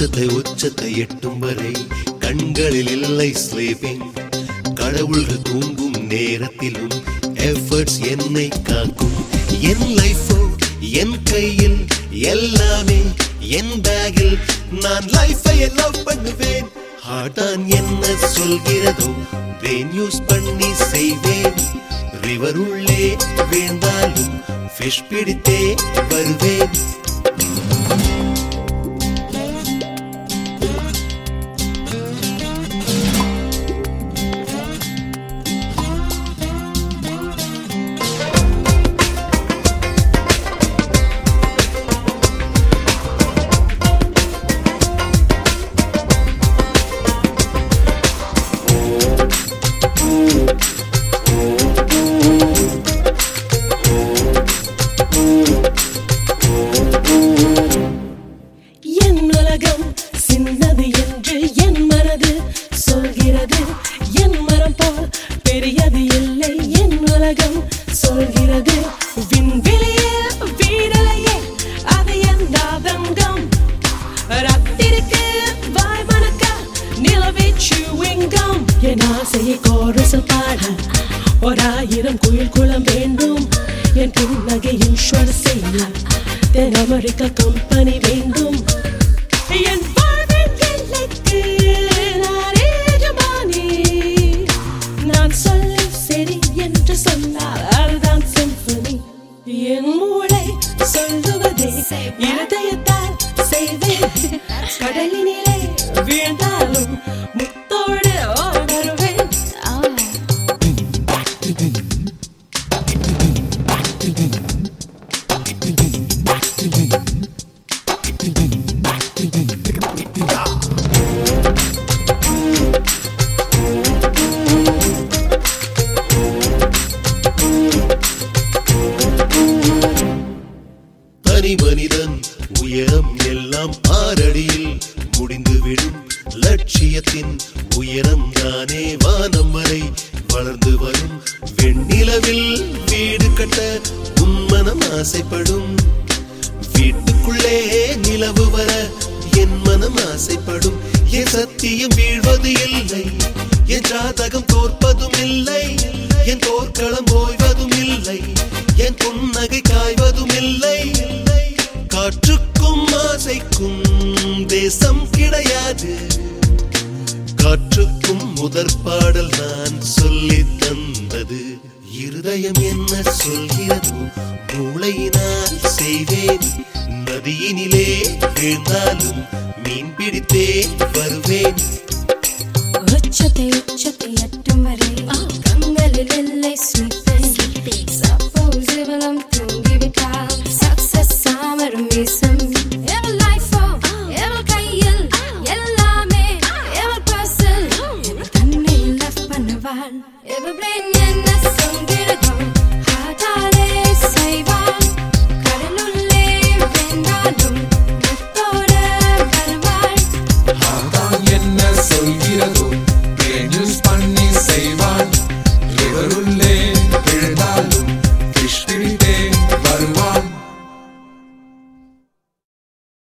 உச்சத்தை உச்சத்தை எட்டும் வரை கண்களில் இல்லை ஸ்லீப்பிங் கடவுள்கள் தூங்கும் நேரத்திலும் எஃபர்ட்ஸ் என்னை காக்கும் என் லைஃபோ என் கையில் எல்லாமே என் பேக்கில் நான் லைஃபை லவ் பண்ணுவேன் ஹார்டான் என்ன சொல்கிறதோ பிரெயின் யூஸ் பண்ணி செய்வேன் ரிவர் உள்ளே வீழ்ந்தாலும் ஃபிஷ் பிடித்தே வருவேன் என் உலகம் சின்னது என்று என் மனது சொல்கிறது என் மரம் போல் பெரியது இல்லை என் உலகம் சொல்கிறது விண்வெளியே வீடலையே அது எந்த தங்கம் ரத்திருக்கு வாய் மணக்க நிலவே சுவிங்கம் என் ஆசையை கோரசல் பாட ஓராயிரம் குயில் குளம் வேண்டும் என் புன்னகையின் ஸ்வர செய்ய தென் அமெரிக்க கம்பெனி வேண்டும் என் வாழ்வின் எல்லைக்கு நானே எஜமானி. நான் சொல்ல சரி என்று சொன்னால் அதுதான் சிம்பனி என் மூளை சொல்லுவதே இருதயத்தால் செய்வேன் கடலினிலே வீழ்ந்தாலும் முத்தோடு வருவேன் தனி மனிதன் உயரம் எல்லாம் ஆறடியில் முடிந்துவிடும் லட்சியத்தின் உயரம் தானே வானம் வரை வளர்ந்து வரும் வெண்ணிலவில் வீடு கட்ட உன் மனம் ஆசைப்படும் வீட்டுக்குள்ளே நிலவு வர என் மனம் ஆசைப்படும் என் சத்தியம் வீழ்வது இல்லை என் ஜாதகம் தோற்பதும் இல்லை என் போர்க்களம் ஓய்வதும் இல்லை என் புன்னகை காய்வதும் இல்லை காற்றுக்கும் ஆசைக்கும் தேசம் கிடையாது காற்றுக்கும் முதற் பாடல் நான் சொல்லி தந்தது இருதயம் என்ன சொல்கிறதோ மூளையினால் செய்வேன் நதியினிலே வீழ்ந்தாலும் மீன் பிடித்தே வருவேன் உச்சத்தை உச்சத்தை எட்டும் வரை கண்களில் இல்லை sleeping Suppose இவளும் தூங்கிவிட்டால் success ஆமரும் வீசும் எவள் life ஓ, எவள் கையில் எல்லாமே எவள் purse-ல், எவள் தன்னை left பண்ணுவாள் எவள் brain என்ன சொல்கிறது